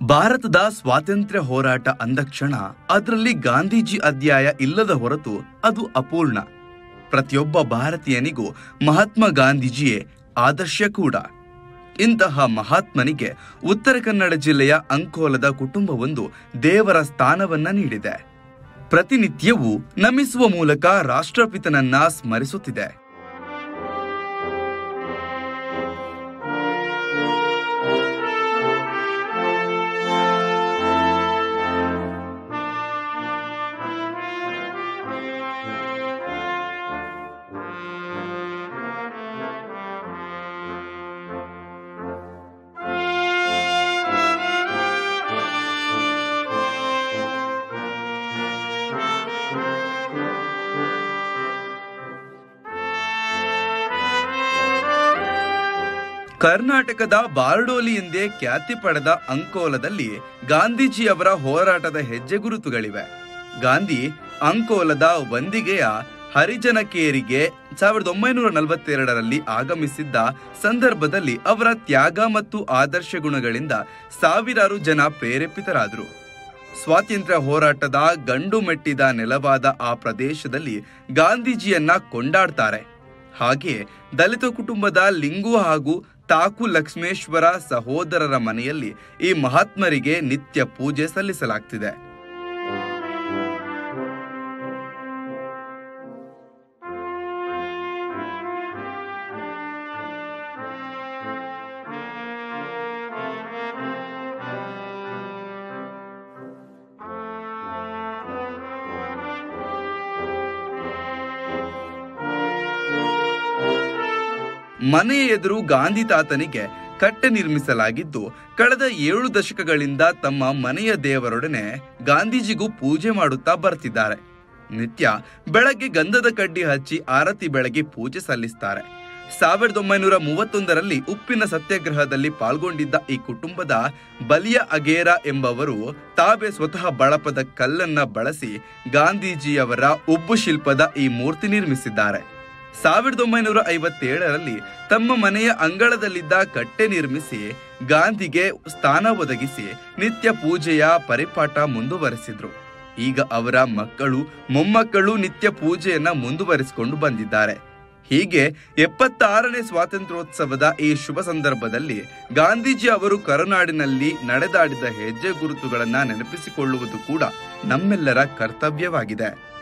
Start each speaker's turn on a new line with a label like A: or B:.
A: ಭಾರತದ ಸ್ವಾತಂತ್ರ್ಯ ಹೋರಾಟ ಅಂದಕ್ಷಣ ಅದರಲ್ಲಿ ಗಾಂಧೀಜಿ ಅಧ್ಯಾಯ ಇಲ್ಲದ ಹೊರತು ಅದು ಅಪೂರ್ಣ ಪ್ರತಿಯೊಬ್ಬ ಭಾರತೀಯನಿಗೂ ಮಹಾತ್ಮ ಗಾಂಧೀಜಿಯೇ ಆದರ್ಶ ಕೂಡ ಇಂತಹ ಮಹಾತ್ಮನಿಗೆ ಉತ್ತರ ಕನ್ನಡ ಜಿಲ್ಲೆಯ ಅಂಕೋಲದ ಕುಟುಂಬವೊಂದು ದೇವರ ಸ್ಥಾನವನ್ನ ನೀಡಿದೆ ಪ್ರತಿನಿತ್ಯವೂ ನಮಿಸುವ ಮೂಲಕ ರಾಷ್ಟ್ರಪಿತನನ್ನ ಸ್ಮರಿಸುತ್ತಿದೆ ಕರ್ನಾಟಕದ ಬಾರ್ಡೋಲಿ ಎಂದೇ ಖ್ಯಾತಿ ಪಡೆದ ಅಂಕೋಲದಲ್ಲಿ ಗಾಂಧೀಜಿಯವರ ಹೋರಾಟದ ಹೆಜ್ಜೆ ಗುರುತುಗಳಿವೆ ಗಾಂಧಿ ಅಂಕೋಲದ ವಂದಿಗೆಯ ಹರಿಜನಕೇರಿಗೆ ಸಾವಿರದ ಒಂಬೈನೂರ ನಲವತ್ತೆರಡರಲ್ಲಿ ಆಗಮಿಸಿದ್ದ ಸಂದರ್ಭದಲ್ಲಿ ಅವರ ತ್ಯಾಗ ಮತ್ತು ಆದರ್ಶ ಗುಣಗಳಿಂದ ಸಾವಿರಾರು ಜನ ಪ್ರೇರೇಪಿತರಾದರು ಸ್ವಾತಂತ್ರ್ಯ ಹೋರಾಟದ ಗಂಡು ಮೆಟ್ಟಿದ ನೆಲವಾದ ಆ ಪ್ರದೇಶದಲ್ಲಿ ಗಾಂಧೀಜಿಯನ್ನ ಕೊಂಡಾಡ್ತಾರೆ ಹಾಗೆ ದಲಿತ ಕುಟುಂಬದ ಲಿಂಗು ಹಾಗೂ ತಾಕು ಲಕ್ಷ್ಮೇಶ್ವರ ಸಹೋದರರ ಮನೆಯಲ್ಲಿ ಈ ಮಹಾತ್ಮರಿಗೆ ನಿತ್ಯ ಪೂಜೆ ಸಲ್ಲಿಸಲಾಗ್ತಿದೆ ಮನೆಯ ಎದುರು ಗಾಂಧಿ ತಾತನಿಗೆ ಕಟ್ಟೆ ನಿರ್ಮಿಸಲಾಗಿದ್ದು ಕಳೆದ ಏಳು ದಶಕಗಳಿಂದ ತಮ್ಮ ಮನೆಯ ದೇವರೊಡನೆ ಗಾಂಧೀಜಿಗೂ ಪೂಜೆ ಮಾಡುತ್ತಾ ಬರ್ತಿದ್ದಾರೆ ನಿತ್ಯ ಬೆಳಗ್ಗೆ ಗಂಧದ ಕಡ್ಡಿ ಹಚ್ಚಿ ಆರತಿ ಬೆಳಗ್ಗೆ ಪೂಜೆ ಸಲ್ಲಿಸ್ತಾರೆ ಸಾವಿರದ ಒಂಬೈನೂರ ಮೂವತ್ತೊಂದರಲ್ಲಿ ಉಪ್ಪಿನ ಸತ್ಯಾಗ್ರಹದಲ್ಲಿ ಪಾಲ್ಗೊಂಡಿದ್ದ ಈ ಕುಟುಂಬದ ಬಲಿಯ ಅಗೇರ ಎಂಬವರು ತಾವೇ ಸ್ವತಃ ಬಳಪದ ಕಲ್ಲನ್ನ ಬಳಸಿ ಗಾಂಧೀಜಿಯವರ ಉಬ್ಬು ಶಿಲ್ಪದ ಈ ಮೂರ್ತಿ ನಿರ್ಮಿಸಿದ್ದಾರೆ ಸಾವಿರದ ಒಂಬೈನೂರ ಐವತ್ತೇಳರಲ್ಲಿ ತಮ್ಮ ಮನೆಯ ಅಂಗಳದಲ್ಲಿದ್ದ ಕಟ್ಟೆ ನಿರ್ಮಿಸಿ ಗಾಂಧಿಗೆ ಸ್ಥಾನ ಒದಗಿಸಿ ನಿತ್ಯ ಪೂಜೆಯ ಪರಿಪಾಠ ಮುಂದುವರೆಸಿದ್ರು ಈಗ ಅವರ ಮಕ್ಕಳು ಮೊಮ್ಮಕ್ಕಳು ನಿತ್ಯ ಪೂಜೆಯನ್ನ ಮುಂದುವರಿಸಿಕೊಂಡು ಬಂದಿದ್ದಾರೆ ಹೀಗೆ ಎಪ್ಪತ್ತಾರನೇ ಸ್ವಾತಂತ್ರ್ಯೋತ್ಸವದ ಈ ಶುಭ ಸಂದರ್ಭದಲ್ಲಿ ಗಾಂಧೀಜಿ ಅವರು ಕರುನಾಡಿನಲ್ಲಿ ನಡೆದಾಡಿದ ಹೆಜ್ಜೆ ಗುರುತುಗಳನ್ನ ನೆನಪಿಸಿಕೊಳ್ಳುವುದು ಕೂಡ ನಮ್ಮೆಲ್ಲರ ಕರ್ತವ್ಯವಾಗಿದೆ